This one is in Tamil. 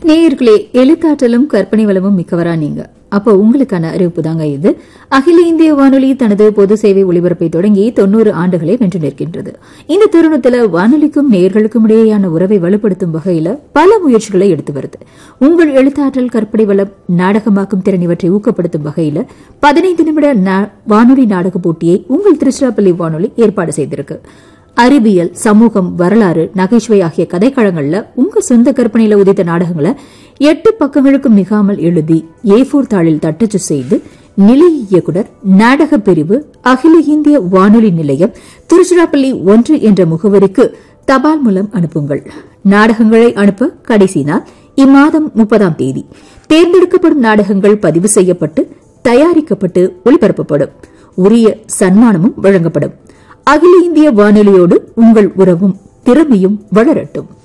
நேயர்களே எழுத்தாற்றலும் கற்பனை வளமும் மிக்கவரா நீங்க அப்போ உங்களுக்கான அறிவிப்பு தாங்க இது அகில இந்திய வானொலி தனது பொது சேவை ஒலிபரப்பை தொடங்கி தொன்னூறு ஆண்டுகளை வென்று நிற்கின்றது இந்த தருணத்தில் வானொலிக்கும் நேயர்களுக்கும் இடையேயான உறவை வலுப்படுத்தும் வகையில் பல முயற்சிகளை எடுத்து வருது உங்கள் எழுத்தாற்றல் கற்பனை வளம் நாடகமாக்கும் திறன் இவற்றை ஊக்கப்படுத்தும் வகையில் பதினைந்து நிமிட நா- வானொலி நாடக போட்டியை உங்கள் திருச்சிராப்பள்ளி வானொலி ஏற்பாடு செய்திருக்கு அறிவியல் சமூகம் வரலாறு நகைச்சுவை ஆகிய கதைக்களங்கள்ல உங்க சொந்த கற்பனையில உதித்த நாடகங்களை எட்டு பக்கங்களுக்கு மிகாமல் எழுதி ஏ ஃபோர் தாளில் தட்டச்சு செய்து நிலைய இயக்குனர் நாடக பிரிவு அகில இந்திய வானொலி நிலையம் திருச்சிராப்பள்ளி ஒன்று என்ற முகவரிக்கு தபால் மூலம் அனுப்புங்கள் நாடகங்களை அனுப்ப கடைசி நாள் இம்மாதம் முப்பதாம் தேதி தேர்ந்தெடுக்கப்படும் நாடகங்கள் பதிவு செய்யப்பட்டு தயாரிக்கப்பட்டு ஒளிபரப்பப்படும் உரிய சன்மானமும் வழங்கப்படும் அகில இந்திய வானொலியோடு உங்கள் உறவும் திறமையும் வளரட்டும்